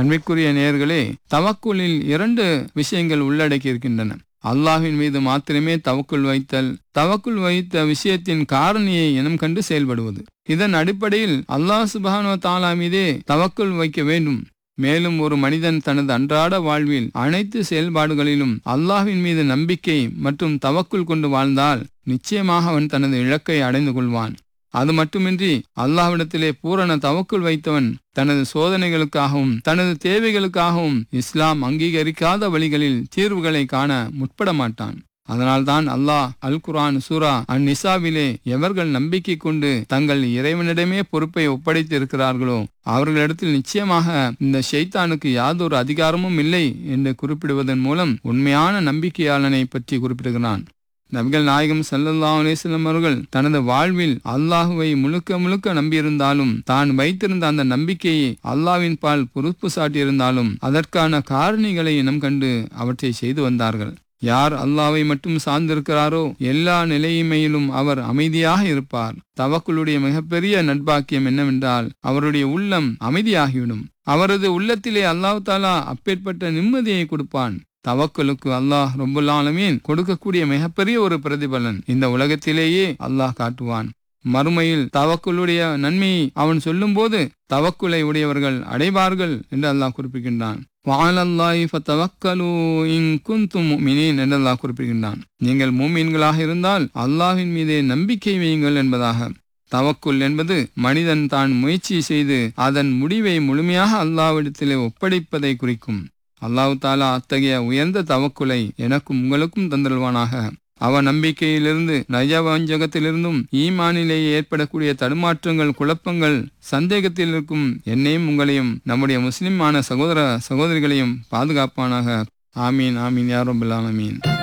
அன்பிற்குரிய நேயர்களே தவக்குலில் இரண்டு விஷயங்கள் உள்ளடக்கி இருக்கின்றன அல்லாஹ்வின் மீது மாத்திரமே தவக்குள் வைத்தல் தவக்குள் வைத்த விஷயத்தின் காரணியை இனம் கண்டு செயல்படுவது இதன் அடிப்படையில் அல்லாஹ் சுபானோ தாலா மீதே தவக்குள் வைக்க வேண்டும் மேலும் ஒரு மனிதன் தனது அன்றாட வாழ்வில் அனைத்து செயல்பாடுகளிலும் அல்லாஹ்வின் மீது நம்பிக்கை மற்றும் தவக்குள் கொண்டு வாழ்ந்தால் நிச்சயமாக அவன் தனது இலக்கை அடைந்து கொள்வான் அது மட்டுமின்றி அல்லாஹ்விடத்திலே பூரண தவக்குள் வைத்தவன் தனது சோதனைகளுக்காகவும் தனது தேவைகளுக்காகவும் இஸ்லாம் அங்கீகரிக்காத வழிகளில் தீர்வுகளை காண முற்பட மாட்டான் அதனால்தான் அல்லாஹ் அல் குரான் சூரா அந் நிசாவிலே எவர்கள் நம்பிக்கை கொண்டு தங்கள் இறைவனிடமே பொறுப்பை ஒப்படைத்து இருக்கிறார்களோ அவர்களிடத்தில் நிச்சயமாக இந்த ஷைத்தானுக்கு யாதொரு அதிகாரமும் இல்லை என்று குறிப்பிடுவதன் மூலம் உண்மையான நம்பிக்கையாளனை பற்றி குறிப்பிடுகிறான் நபிகள் நாயகம் சல்லல்லா அலிஸ்லம் அவர்கள் தனது வாழ்வில் அல்லாஹுவை முழுக்க முழுக்க நம்பியிருந்தாலும் தான் வைத்திருந்த அந்த நம்பிக்கையை அல்லாவின் பால் பொறுப்பு சாட்டியிருந்தாலும் அதற்கான காரணிகளை இனம் கண்டு அவற்றை செய்து வந்தார்கள் யார் அல்லாவை மட்டும் சார்ந்திருக்கிறாரோ எல்லா நிலைமையிலும் அவர் அமைதியாக இருப்பார் தவக்குளுடைய மிகப்பெரிய நட்பாக்கியம் என்னவென்றால் அவருடைய உள்ளம் அமைதியாகிவிடும் அவரது உள்ளத்திலே அல்லாஹ் தாலா அப்பேற்பட்ட நிம்மதியை கொடுப்பான் தவக்கலுக்கு அல்லாஹ் ரொம்பலாலமீன் கொடுக்கக்கூடிய மிகப்பெரிய ஒரு பிரதிபலன் இந்த உலகத்திலேயே அல்லாஹ் காட்டுவான் மறுமையில் தவக்குளுடைய நன்மையை அவன் சொல்லும்போது தவக்குலை உடையவர்கள் அடைவார்கள் என்று அல்லாஹ் குறிப்பிக்கின்றான் வாழல்லாஹி ஃபத்தவக்கலு இன் குந்தும் முஃமினீன் என்று அல்லாஹ் குறிப்பிடுகின்றான் நீங்கள் மூமீன்களாக இருந்தால் அல்லாஹ்வின் மீதே நம்பிக்கை வையுங்கள் என்பதாக தவக்குல் என்பது மனிதன் தான் முயற்சி செய்து அதன் முடிவை முழுமையாக அல்லாவிடத்திலே ஒப்படைப்பதை குறிக்கும் அல்லாஹு தாலா அத்தகைய உயர்ந்த தவக்குலை எனக்கும் உங்களுக்கும் தந்தல்வானாக அவ நம்பிக்கையிலிருந்து நயவஞ்சகத்திலிருந்தும் ஈமானிலேயே ஏற்படக்கூடிய தடுமாற்றங்கள் குழப்பங்கள் சந்தேகத்தில் இருக்கும் என்னையும் உங்களையும் நம்முடைய முஸ்லிமான சகோதர சகோதரிகளையும் பாதுகாப்பானாக ஆமீன் ஆமீன் யாரும் ஆமீன்